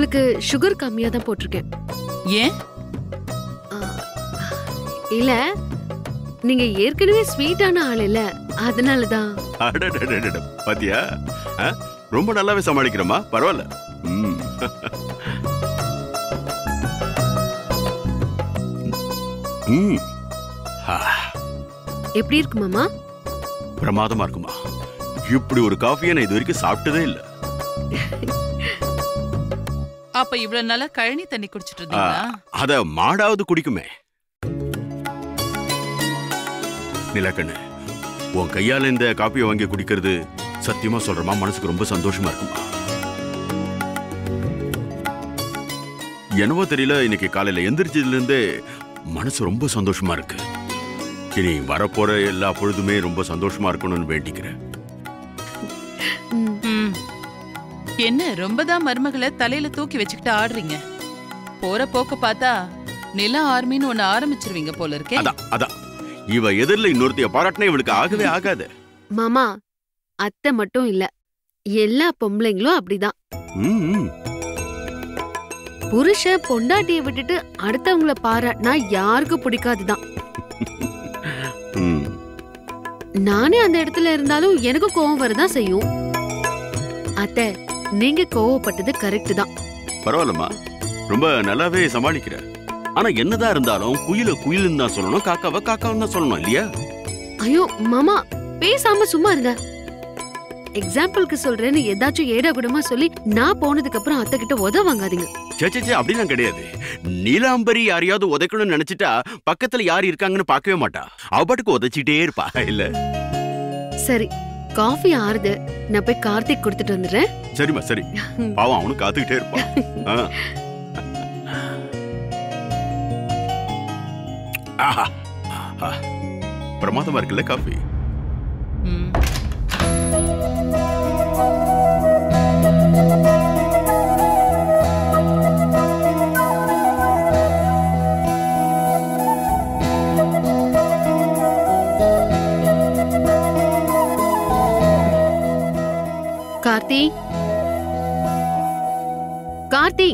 உங்களுக்கு சுகர் கம்மியா தான் போட்டிருக்கேன் ஏன் ஆ, இல்ல நீங்க ஏற்கனவே ஸ்வீட்டான ஆள் இல்ல அதனால தான் அடடடடட, பாத்தியா ஆ? ரொம்ப நல்லாவே சமாளிக்கிறோமா பரவாயில்ல ம். ம். ஆ, எப்படி இருக்கு மாமா பிரமாதமா இருக்குமா இப்படி ஒரு காஃபியை நான் இது வரைக்கும் சாப்பிட்டதே இல்ல அப்ப இவ்வளவு நாளா கழனி தண்ணி குடிச்சிட்டு ஆ, இருந்தீங்களா அத மாடாவது குடிக்குமே நிலக்கண்ணு உன் கையால இந்த காப்பியை வாங்கி குடிக்கிறது சத்தியமா சொல்றமா மனசுக்கு ரொம்ப சந்தோஷமா இருக்குமா என்னவோ தெரியல இன்னைக்கு காலையில எந்திரிச்சதுல இருந்தே மனசு ரொம்ப சந்தோஷமா இருக்கு இனி வரப்போற எல்லா பொழுதுமே ரொம்ப சந்தோஷமா இருக்கணும்னு வேண்டிக்கிறேன் ம், ம். என்ன ரொம்ப தான் மருமகளை தலையில தூக்கி வச்சுக்கிட்டு ஆடுறீங்க போற போக்க பார்த்தா நில ஆர்மின்னு ஒண்ணு ஆரம்பிச்சிருவீங்க போல இருக்கே அதான் அதான் இவ எதிரில் இன்னொருத்தைய பாராட்டினா இவளுக்கு ஆகவே ஆகாது மாமா அத்தை மட்டும் இல்ல எல்லா பொம்பளைங்களும் அப்படிதான் ம், ம். புருஷன் பொண்டாட்டிய விட்டுட்டு அடுத்தவங்கள பாராட்டினா யாருக்கு பிடிக்காதுதான் ம். நானே அந்த இடத்துல இருந்தாலும் எனக்கு கோவம் வரதான் செய்யும் அத்தை நீங்க கோவப்பட்டது கரெக்ட் தான் பரவாயில்லம்மா ரொம்ப நல்லாவே சமாளிக்கிற ஆனா என்னதான் இருந்தாலும் குயில குயிலுன்னு தான் சொல்லணும் காக்காவை காக்கான்னு தான் சொல்லணும் இல்லையா ஐயோ மாமா பேசாம சும்மா இருங்க எக்ஸாம்பிளுக்கு சொல்றேன்னு ஏதாச்சும் ஏடா கூடமா சொல்லி நான் போனதுக்கு அப்புறம் அத்தை கிட்ட உத வாங்காதீங்க சே சே, சே அப்படிலாம் கிடையாது நீலாம்பரி யாரையாவது உதைக்கணும்னு நினைச்சிட்டா பக்கத்துல யார் இருக்காங்கன்னு பார்க்கவே மாட்டா அவ பாட்டுக்கு உதைச்சிட்டே இருப்பா இல்ல சரி காஃபி ஆறுது நான் போய் கார்த்திக் கொடுத்துட்டு வந்துடுறேன் சரிம்மா சரி பாவம் அவனும் காத்துக்கிட்டே இருப்பான் ஆ. ஆஹா. ஆஹா. பிரமாதமா இருக்குல்ல காஃபி ம். கார்த்தி கார்த்தி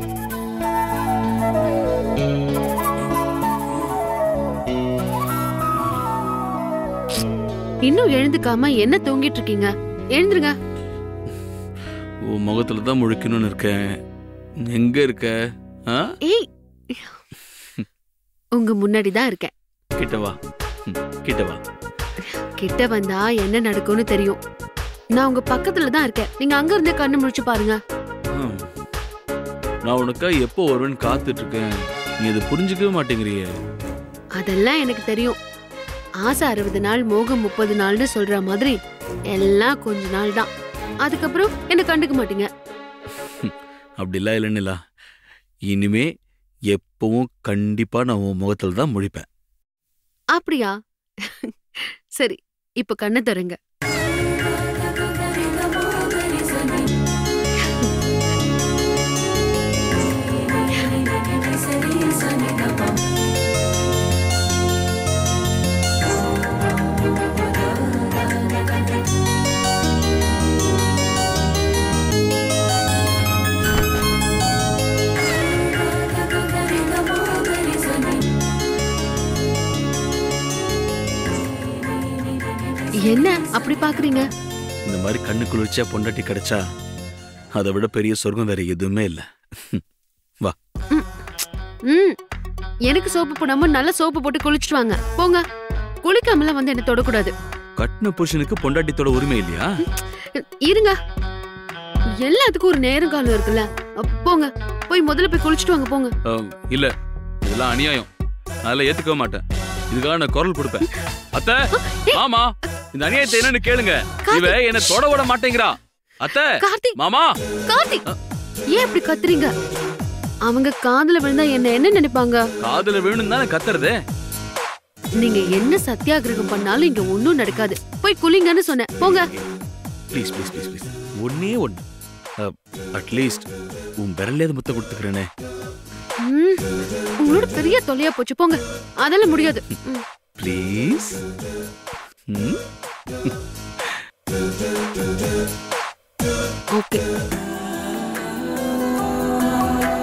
இன்னும் எழுந்துக்காம என்ன தூங்கிட்டு இருக்கீங்க எழுந்துருங்க உன் முகத்துல தான் முழிக்கணும்னு இருக்கேன் எங்க இருக்க ஆ ஏய் உங்க முன்னாடி தான் இருக்கேன் கிட்ட வா ம், கிட்ட வா கிட்ட வந்தா என்ன நடக்கும்னு தெரியும் நான் உங்க பக்கத்துல தான் இருக்கேன் நீங்க அங்க இருந்து கண்ணு முழிச்சு பாருங்க ம். நான் உனக்கா எப்போ வருவேன்னு காத்துட்டு இருக்கேன் நீ இதை புரிஞ்சுக்கவே மாட்டேங்கிறியே அதெல்லாம் எனக்கு தெரியும் ஆசை அறுபது நாள் மோகம் முப்பது நாள்னு சொல்ற மாதிரி எல்லாம் கொஞ்ச நாள் தான் அதுக்கப்புறம் என்ன கண்டுக்க மாட்டீங்க அப்படிலாம் இல்லைன்னுலா இனிமே எப்பவும் கண்டிப்பா நான் உன் முகத்துல தான் முழிப்பேன் அப்படியா சரி இப்ப கண்ணை தருங்க என்ன அப்படி பாக்குறீங்க இந்த மாதிரி கண்ணு குளிர்ச்சியா பொண்டாட்டி கிடைச்சா அதை விட பெரிய சொர்க்கம் வேற எதுவுமே இல்லை ம் எனக்கு சோப்பு போடாம நல்ல சோப்பு போட்டு குளிச்சுட்டு வாங்க போங்க குளிக்காமலாம் வந்து என்ன தொடக்கூடாது கட்டின புருஷனுக்கு பொண்டாட்டித்தோட உரிமை இல்லையா இருங்க எல்லாத்துக்கும் ஒரு நேரம் காலம் இருக்குல்ல அ, போங்க போய் முதல்ல போய் குளிச்சுட்டு வாங்க போங்க அஹ், இல்ல இதெல்லாம் அநியாயம் நான் அதெல்லாம் ஏத்துக்கவே மாட்டேன் இதுக்காக நான் குரல் கொடுப்பேன் அத்தை மாமா இந்த அநியாயத்தை என்னன்னு கேளுங்க இவ என்ன தொட விட மாட்டேங்கிறா அத்தை கார்த்திக் மாமா கார்த்திக் ஏன் இப்படி கத்துறீங்க அவங்க காதுல விழுந்தா என்ன என்ன நினைப்பாங்க காதுல வேணும் தானே கத்துறது நீங்க என்ன சத்தியாகிரகம் பண்ணாலும் இங்க ஒண்ணும் நடக்காது போய் குளிங்கன்னு சொன்னேன் போங்க ப்ளீஸ் ப்ளீஸ் ப்ளீஸ் ப்ளீஸ் ஒன்னே ஒன்று அட்லீஸ்ட் உன் விரலேது முத்த கொடுத்துக்கிறேனே ம், உங்களோட பெரிய தொல்லையா போச்சு போங்க அதெல்லாம் முடியாது ம். ப்ளீஸ் ஓகே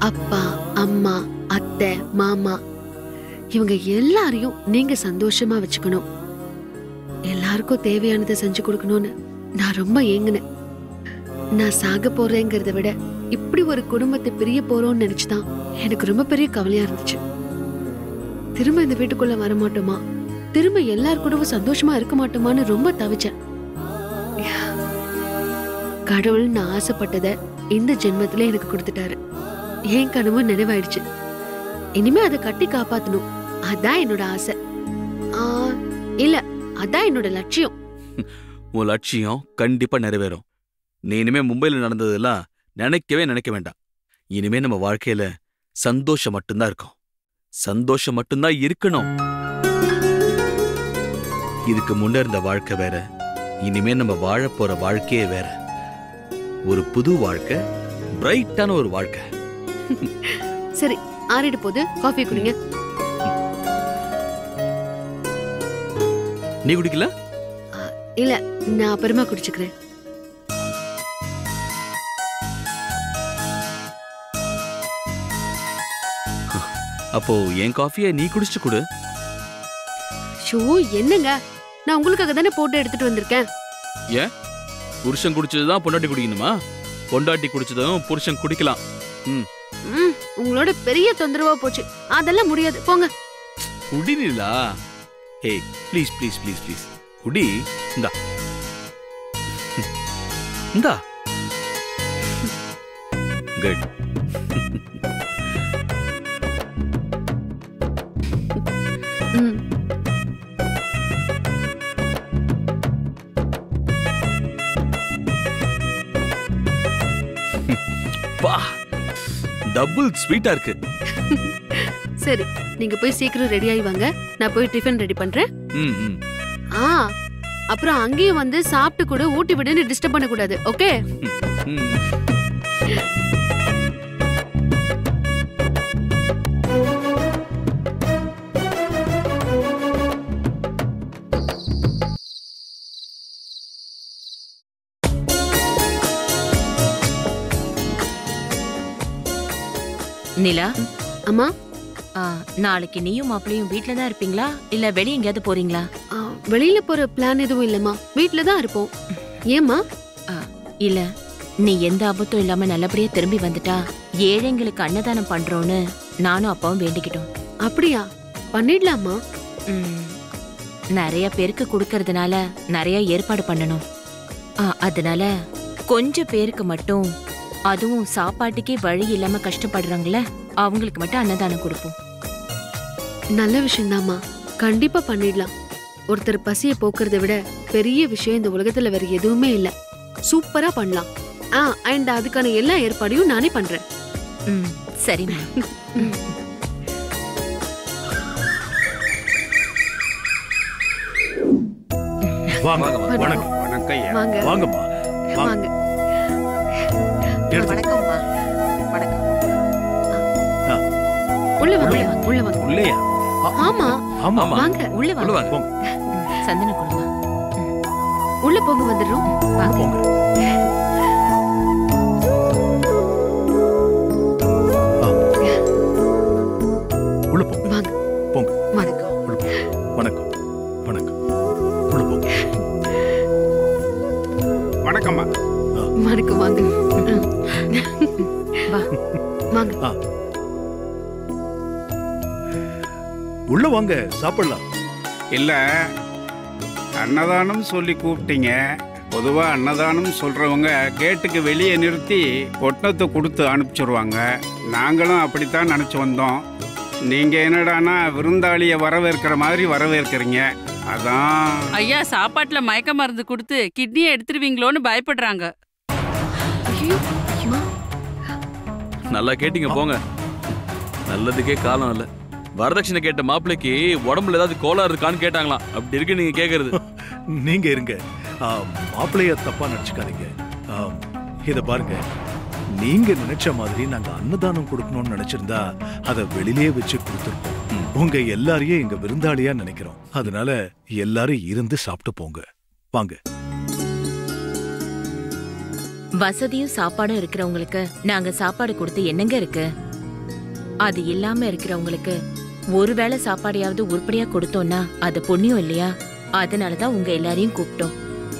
அப்பா அம்மா அத்தை மாமா இவங்க எல்லாரையும் நீங்க சந்தோஷமா வச்சுக்கணும் எல்லாருக்கும் தேவையானதை செஞ்சு கொடுக்கணும்னு நான் ரொம்ப ஏங்கினேன் நான் சாக போறேங்கிறத விட இப்படி ஒரு குடும்பத்தை பிரிய போறோம்னு நினைச்சுதான் எனக்கு ரொம்ப பெரிய கவலையா இருந்துச்சு திரும்ப இந்த வீட்டுக்குள்ள வர மாட்டோமா திரும்ப எல்லார் கூடவும் சந்தோஷமா இருக்க மாட்டோமான்னு ரொம்ப தவிச்சேன் கடவுள் நான் ஆசைப்பட்டத இந்த ஜென்மத்திலே எனக்கு கொடுத்துட்டாரு என் கனவு நிறைவாயிடுச்சு இனிமே அதை கட்டி காப்பாத்தணும் அதான் என்னோட ஆசை ஆ, இல்ல அதான் என்னோட லட்சியம் உன் லட்சியம் கண்டிப்பா நிறைவேறும் நீ இனிமே மும்பைல நடந்ததெல்லாம் நினைக்கவே நினைக்க வேண்டாம் இனிமே நம்ம வாழ்க்கையில சந்தோஷம் மட்டும்தான் இருக்கும் சந்தோஷம் மட்டும்தான் இருக்கணும் இதுக்கு முன்ன இருந்த வாழ்க்கை வேற இனிமே நம்ம வாழப் போற வாழ்க்கையே வேற ஒரு புது வாழ்க்கை பிரைட்டான ஒரு வாழ்க்கை சரி ஆறிடு போது காஃபி குடிங்க நீ குடிக்கல இல்ல நான் அப்புறமா குடிச்சுக்கிறேன் அப்போ என் காஃபியை நீ குடிச்சு கொடு ஷோ என்னங்க நான் உங்களுக்காக தானே போட்டு எடுத்துட்டு வந்திருக்கேன் புருஷன் குடிச்சதுதான் பொண்டாட்டி குடிக்கணுமா பொண்டாட்டி குடிச்சதும் புருஷன் குடிக்கலாம் ம் உங்களோட பெரிய தொந்தரவா போச்சு அதெல்லாம் முடியாது போங்க குடிநீலா hey please please please please குடி இந்தா இந்தா குட் ம் பா டபுள் ஸ்வீட்டா இருக்கு சரி நீங்க போய் சீக்கிரம் ரெடி ஆகி வாங்க நான் போய் டிஃபன் ரெடி பண்றேன் ம் ம் ஆ அப்புறம் அங்கேயும் வந்து சாப்பிட்டு கூட ஊட்டி விடுன்னு டிஸ்டர்ப் பண்ண கூடாது ஓகே ம் நிலா அம்மா ஆ, நாளைக்கு நீயும் மாப்பிளையும் வீட்ல தான் இருப்பீங்களா இல்ல வெளிய எங்கேயாவது போறீங்களா ஆ, வெளியில போற பிளான் எதுவும் இல்லம்மா வீட்ல தான் இருப்போம் ஏம்மா ஆ, இல்ல நீ எந்த ஆபத்தும் இல்லாம நல்லபடியா திரும்பி வந்துட்டா ஏழைங்களுக்கு அன்னதானம் பண்றோன்னு நானும் அப்பாவும் வேண்டிக்கிட்டோம் அப்படியா பண்ணிடலாமா ம், நிறைய பேருக்கு கொடுக்கறதுனால நிறைய ஏற்பாடு பண்ணணும் ஆ, அதனால கொஞ்சம் பேருக்கு மட்டும் அதுவும் சாப்பாட்டுக்கே வழி இல்லாம கஷ்டப்படுறாங்கல்ல அவங்களுக்கு மட்டும் அன்னதானம் கொடுப்போம் நல்ல விஷயம்தாம்மா கண்டிப்பா பண்ணிடலாம் ஒருத்தர் பசியை போக்குறதை விட பெரிய விஷயம் இந்த உலகத்துல வேற எதுவுமே இல்ல சூப்பரா பண்ணலாம் ஆ அண்ட் அதுக்கான எல்லா ஏற்பாடையும் நானே பண்றேன் ம் சரிம்மா வாங்க வாங்க. வணக்கம் வணக்கம் ஐயா வாங்க வாங்கம்மா வாங்க வாங்க எடுத்து வணக்கம்மா வணக்கம் உள்ள வாங்க உள்ள வாங்க உள்ளேயா ஆமா ஆமா ஆமா. வாங்க உள்ள உள்ள வாங்க வாங்க ம், சந்தன குடும்பம் உள்ள போங்க வந்துடுறோம் வாங்க போங்க ஆ. உள்ள போங்க வாங்க போங்க வணக்கம் உள்ள போங்க வணக்கம் வணக்கம் உள்ள போங்க வணக்கம்மா வணக்கம் வாங்க ம். வா. வாங்க உள்ள வாங்க சாப்பிடலாம் இல்ல அன்னதானம் சொல்லி கூப்பிட்டீங்க பொதுவா அன்னதானம் சொல்றவங்க கேட்டுக்கு வெளியே நிறுத்தி பொட்டத்தை கொடுத்து அனுப்பிச்சிருவாங்க நாங்களும் அப்படித்தான் நினைச்சு வந்தோம் நீங்க என்னடானா விருந்தாளிய வரவேற்கிற மாதிரி வரவேற்கிறீங்க அதான் ஐயா சாப்பாட்டுல மயக்க மருந்து கொடுத்து கிட்னியை எடுத்துருவீங்களோன்னு பயப்படுறாங்க ஐயோ அம்மா நல்லா கேட்டீங்க போங்க நல்லதுக்கே காலம் இல்ல வரதட்சணை கேட்ட மாப்பிள்ளைக்கு உடம்புல ஏதாவது கோளாறு இருக்கான்னு கேட்டாங்களாம் அப்படி இருக்கு நீங்க கேக்குறது நீங்க இருங்க ஆ, மாப்பிள்ளைய தப்பா நினைச்சுக்காதீங்க ஆ, இத பாருங்க நீங்க நினைச்ச மாதிரி நாங்க அன்னதானம் கொடுக்கணும்னு நினைச்சிருந்தா அதை வெளியிலே வச்சு கொடுத்துருப்போம் ம். உங்க எல்லாரையும் எங்க விருந்தாளியா நினைக்கிறோம் அதனால எல்லாரும் இருந்து சாப்பிட்டு போங்க வாங்க வசதியும் சாப்பாடும் இருக்கிறவங்களுக்கு நாங்க சாப்பாடு கொடுத்து என்னங்க இருக்கு அது இல்லாம இருக்கிறவங்களுக்கு ஒருவேளை சாப்பாடையாவது உருப்படியா கொடுத்தோம்னா அது புண்ணியம் இல்லையா அதனாலதான் உங்க எல்லாரையும் கூப்பிட்டோம்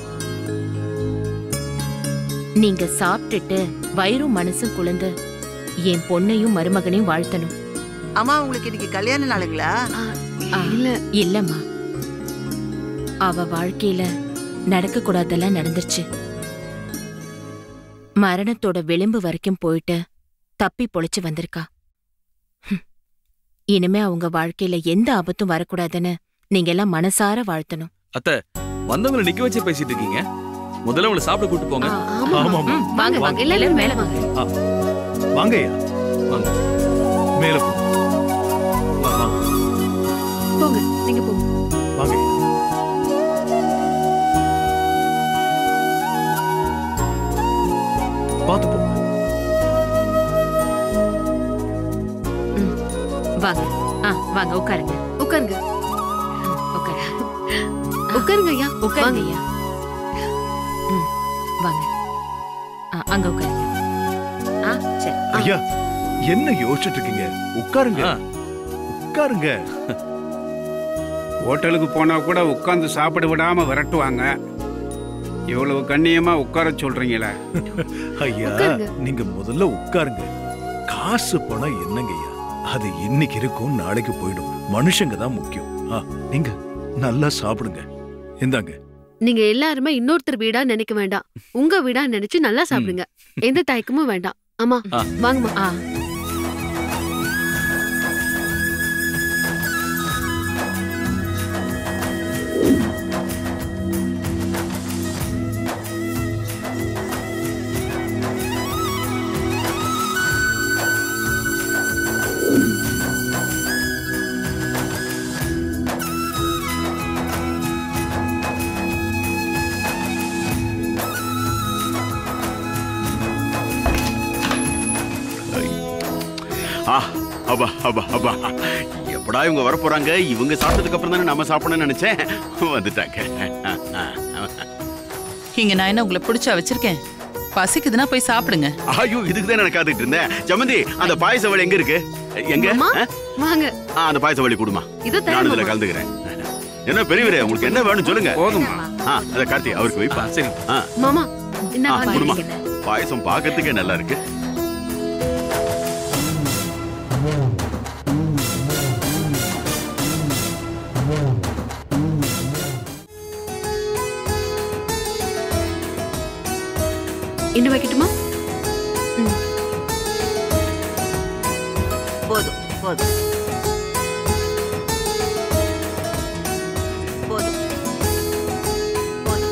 நீங்க சாப்பிட்டுட்டு வயிறும் மனசும் குழந்து என் பொண்ணையும் மருமகனையும் வாழ்த்தணும் அம்மா உங்களுக்கு இன்னைக்கு கல்யாண நாளுங்களா ஆ, இல்ல இல்லம்மா அவ வாழ்க்கையில நடக்க கூடாதெல்லாம் நடந்துருச்சு மரணத்தோட விளிம்பு வரைக்கும் போயிட்டு தப்பி பொழைச்சு வந்திருக்கா ஹம். இனிமே அவங்க வாழ்க்கையில எந்த ஆபத்தும் வரக்கூடாதுன்னு நீங்க எல்லாம் மனசார வாழ்த்தணும் அத்தை வந்தவங்களை நிக்க வச்சு பேசிட்டு இருக்கீங்க முதல்ல உங்களை சாப்பிட கூட்டு போங்க ஆ, ஆமா ஆமா ம், வாங்க வாங்க எல்லாரும் மேல வாங்க வாங்க ஐயா வாங்க. மேல போ வா, வா, போங்க நீங்க போங்க வாங்க ஐயா. பார்த்து போங்க வாங்க ஆ வாங்க உட்காருங்க உட்காருங்க உட்காருங்க உட்காருங்க ஐயா உட்காருங்க வாங்க. ஐயா ம் வாங்க ஆ, அங்க உட்காருங்க ஆ சரி ஐயா என்ன யோசிச்சுட்டு இருக்கீங்க உட்காருங்க ஆ. உட்காருங்க ஹோட்டலுக்கு போனா கூட உட்காந்து சாப்பிட விடாம விரட்டுவாங்க இவ்வளவு கண்ணியமா உட்கார சொல்றீங்களே ஐயா உட்காருங்க. நீங்க முதல்ல உட்காருங்க காசு பணம் என்னங்க ஐயா அது இன்னைக்கு இருக்கும் நாளைக்கு போயிடும் மனுஷங்க தான் முக்கியம் ஆ, நீங்க நல்லா சாப்பிடுங்க இந்தாங்க நீங்க எல்லாருமே இன்னொருத்தர் வீடா நினைக்க வேண்டாம் உங்க வீடா நினைச்சு நல்லா சாப்பிடுங்க எந்த தயக்கமும் வேண்டாம் ஆமா ஆ. வாங்கம்மா ஆ ஆ அப்பா அப்பா அப்பா எப்படா இவங்க வர போறாங்க இவங்க சாப்பிட்டதுக்கு அப்புறம் தானே நம்ம சாப்பிடணும்னு நினைச்சேன் வந்துட்டாங்க இங்க நான் என்ன உங்களை பிடிச்சா வச்சிருக்கேன் பசிக்குதுன்னா போய் சாப்பிடுங்க ஐயோ இதுக்கு தான் நான் காத்துக்கிட்டு இருந்தேன் ஜமந்தி அந்த பாயச வழி எங்க இருக்கு எங்க அம்மா, ஆ? வாங்க ஆ, அந்த பாயச வழி கொடுமா இதோ நான் இதுல தரேன் கலந்துக்கிறேன் என்ன பெரியவரே உங்களுக்கு என்ன வேணும் சொல்லுங்க போதுமா ஆ அத கார்த்தி அவருக்கு வைப்பா சரி ஆ மாமா என்ன ஆ, கொடுமா வாங்கிக்கங்க பாயசம் பார்க்கறதுக்கே நல்லா இருக்கு இன்னும் வைக்கட்டுமா போதும் போதும் போதும் போதும்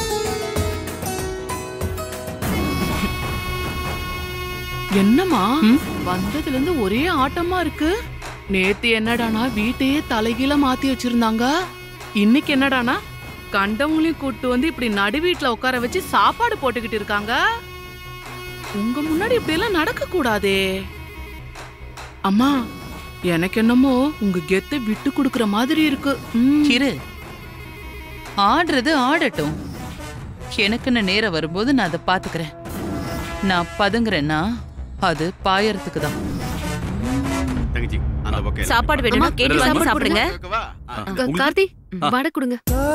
என்னம்மா ம்? வந்ததுல இருந்து ஒரே ஆட்டமா இருக்கு நேத்து என்னடானா வீட்டையே தலைகீழ மாத்தி வச்சிருந்தாங்க இன்னைக்கு என்னடானா கண்டவங்களையும் கூட்டு வந்து இப்படி நடு வீட்ல உட்கார வச்சு சாப்பாடு போட்டுக்கிட்டு இருக்காங்க உங்க முன்னாடி இப்படி எல்லாம் நடக்க கூடாதே அம்மா எனக்கு என்னமோ உங்க கெத்தை விட்டு கொடுக்கற மாதிரி இருக்கு ம். இரு ஆடுறது ஆடட்டும் எனக்குன்னு நேரம் வரும்போது நான் அதை பாத்துக்கிறேன் நான் பதுங்குறேன்னா அது பாயறதுக்கு தான் தங்கச்சி அந்த பக்கம் சாப்பாடு வேணும்னா கேட்டு வாங்கி சாப்பாடு சாப்பிடுங்க இருக்கவா? ஆ. க- கார்த்தி ஆ. வடை கொடுங்க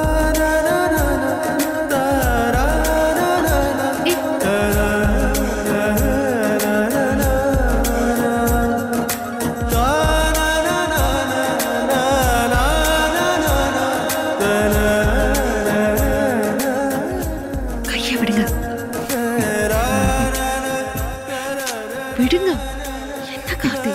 ஏய், கையை விடுங்க விடுங்க என்ன கார்த்தி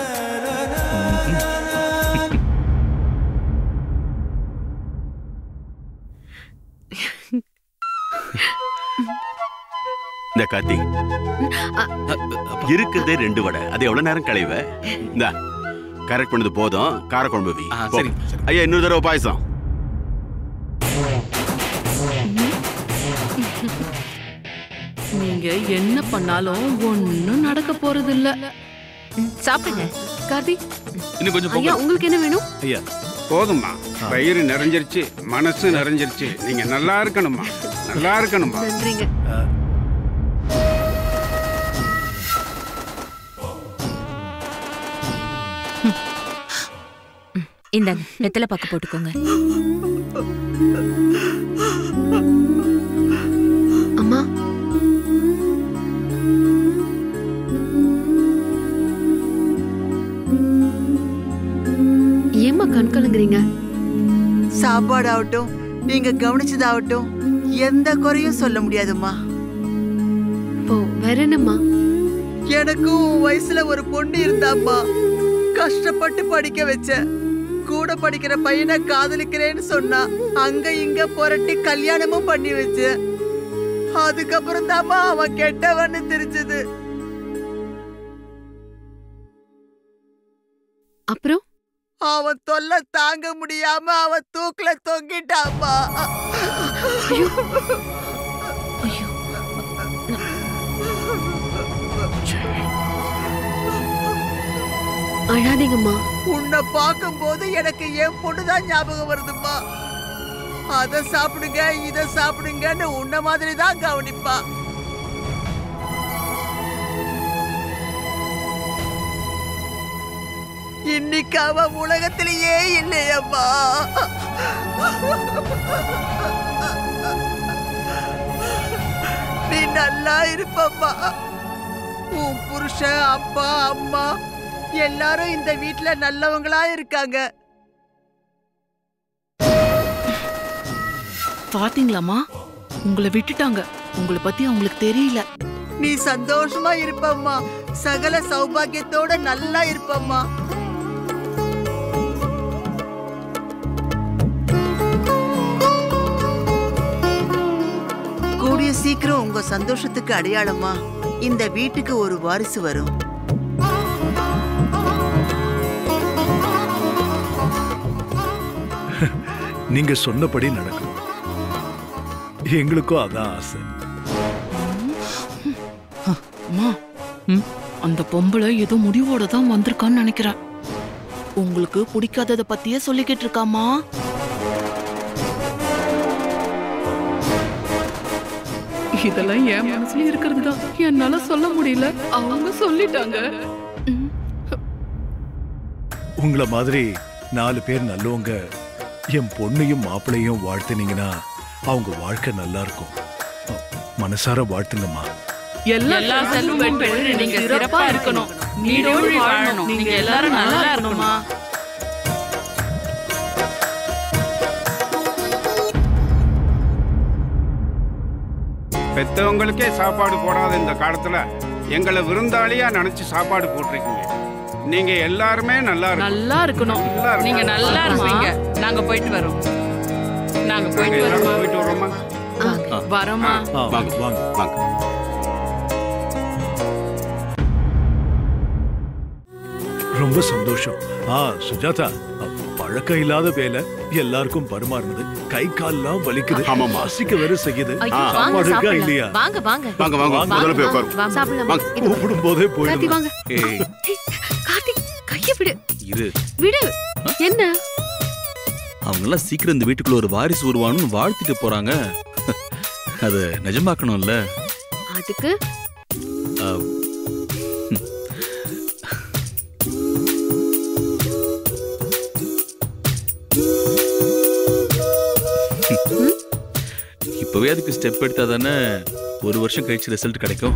இந்த கார்த்தி அ, இருக்குதே ரெண்டு வடை அது எவ்வளவு நேரம் களைவ இந்த கரெக்ட் பண்ணது போதும் காரக்குழம்பு வை ஆ, போ. சரி, சரி. ஐயா இன்னொரு தடவை பாயசம் நீங்க என்ன பண்ணாலும் ஒண்ணும் நடக்க போறது இல்ல ம், சாப்பிடுங்க கார்த்தி இன்னும் கொஞ்சம் ஐயா போங்க உங்களுக்கு என்ன வேணும் ஐயா போதும்மா வயிறு நிறைஞ்சிருச்சு மனசு நிறைஞ்சிருச்சு நீங்க நல்லா இருக்கணுமா நல்லா இருக்கணுமா நன்றிங்க இந்தாங்க வெத்தலை பாக்கு போட்டுக்கோங்க அம்மா ஏம்மா கண் கலங்குறீங்க சாப்பாடு ஆகட்டும் நீங்க கவனிச்சதாகட்டும் எந்த குறையும் சொல்ல முடியாதும்மா ஓ வேற என்னம்மா எனக்கும் உன் வயசுல ஒரு பொண்ணு இருந்தாம்மா கஷ்டப்பட்டு படிக்க வச்ச கூட படிக்கிற பையனை காதலிக்கிறேன்னு சொன்னா அங்க இங்க புரட்டி கல்யாணமும் பண்ணி வச்ச அதுக்கப்புறம் தாம்மா அவன் கெட்டவன்னு தெரிஞ்சது அப்புறம் அவன் தொல்லை தாங்க முடியாம அவன் தூக்குல தொங்கிட்டாம்மா ஐயோ அழாதீங்கம்மா உன்னை பார்க்கும்போது எனக்கு என் பொண்ணுதான் ஞாபகம் வருதும்மா அத சாப்பிடுங்க இத சாப்பிடுங்கன்னு உன்ன மாதிரி தான் கவனிப்பா இன்னைக்கு அவ உலகத்திலேயே இல்லையம்மா நீ நல்லா இருப்பம்மா உன் புருஷன் அப்பா அம்மா எல்லாரும் இந்த வீட்ல நல்லவங்களா இருக்காங்க பாத்தீங்களாம்மா உங்களை விட்டுட்டாங்க உங்களை பத்தி அவங்களுக்கு தெரியல நீ சந்தோஷமா இருப்பம்மா சகல சௌபாகியத்தோட நல்லா இருப்பம்மா கூடிய சீக்கிரம் உங்க சந்தோஷத்துக்கு அடையாளமா இந்த வீட்டுக்கு ஒரு வாரிசு வரும் நீங்க சொன்னபடி நடக்கணும் எங்களுக்கும் அதான் ஆசை அம்மா ம், அந்த பொம்பளை ஏதோ முடிவோட தான் வந்திருக்கான்னு நினைக்கிறேன் உங்களுக்கு பிடிக்காதத பத்தியே சொல்லிக்கிட்டு இருக்காமா இதெல்லாம் என் மனசுல இருக்கிறது தான் என்னால சொல்ல முடியல அவங்க சொல்லிட்டாங்க உங்கள மாதிரி நாலு பேர் நல்லவங்க என் பொண்ணையும் மாப்பிளையும் வாழ்த்துனீங்கன்னா அவங்க வாழ்க்கை நல்லா இருக்கும் மனசார வாழ்த்துங்கம்மா எல்லா செல்வமும் பெற்று நீங்க சிறப்பா இருக்கணும் நீடோழி வாழணும் நீங்க எல்லாரும் நல்லா இருக்கணுமா பெத்தவங்களுக்கே சாப்பாடு போடாத இந்த காலத்துல எங்களை விருந்தாளியா நினைச்சு சாப்பாடு போட்டிருக்கீங்க நீங்க எல்லாருமே நல்லா இருக்கணும் நல்லா இருக்கணும் நல்லா இருக்கணும். நீங்க நல்லா இருப்பீங்க நாங்க போயிட்டு வரோம் நாங்க போயிட்டு எல்லாரும் வரோம் போயிட்டு வரோமா வரமா ஆ, வாங்க வாங்க வாங்க ரொம்ப சந்தோஷம் ஆ சுஜாதா அ, பழக்கம் இல்லாத வேலை எல்லாருக்கும் பரிமாறுனது கை கால்லாம் வலிக்குது ஆமாம்மா. பசிக்க வேற செய்யுது ஐயோ ஆ, வாங்க சாப்பாடு இருக்கா சாப்பிடலாம். இல்லையா? வாங்க வாங்க வாங்க வாங்க வாங்க, முதல்ல போய் வாங்க, உட்காருங்க வாங்க. சாப்பிடலாமா வாங்க. இது வா. கூப்பிடும் போதே கார்த்தி போயிடும் வாங்க ஏய் கார்த்திக் கைய விடு இரு விடு என்ன அவங்கெல்லாம் சீக்கிரம் இந்த வீட்டுக்குள்ள ஒரு வாரிசு உருவானுன்னு வாழ்த்திட்டு போறாங்க அது நிஜமாக்கணும்ல அதுக்கு அஹ், இப்பவே அதுக்கு ஸ்டெப் எடுத்தா தானே ஒரு வருஷம் கழிச்சு ரிசல்ட் கிடைக்கும்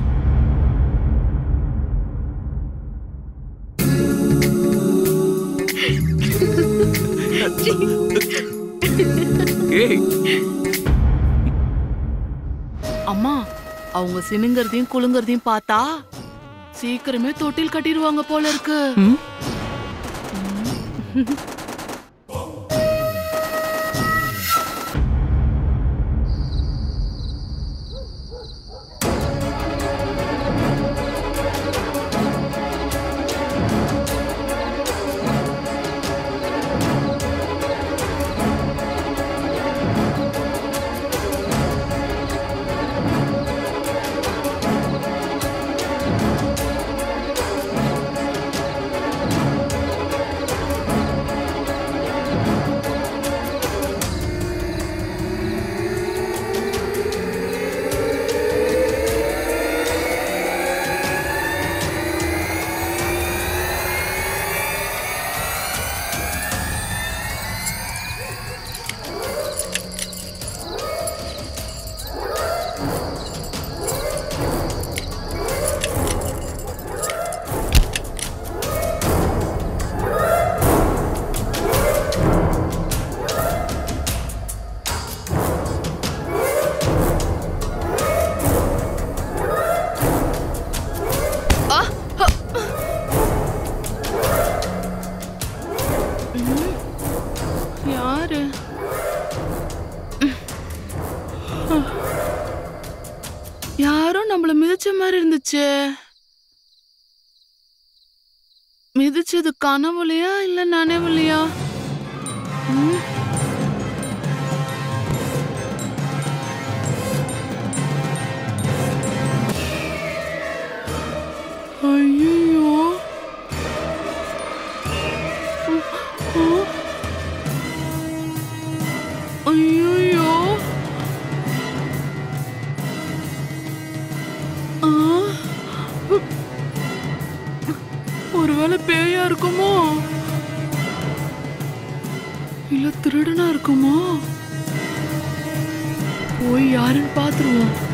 ஏய் அம்மா அவங்க சினுங்கிறதையும் குலுங்கறதையும் பார்த்தா சீக்கிரமே தொட்டில் கட்டிடுவாங்க போல இருக்கு மிதிச்ச மாதிரி இருந்துச்சு மிதிச்சது கனவுலையா இல்ல நனவுலையா ம்? ஐயையோ. ஆ. ஐயையோ. ஆ. ஒருவேளை பேயா இருக்குமோ இல்ல திருடனா இருக்குமோ போய் யாருன்னு பாத்துருவோம்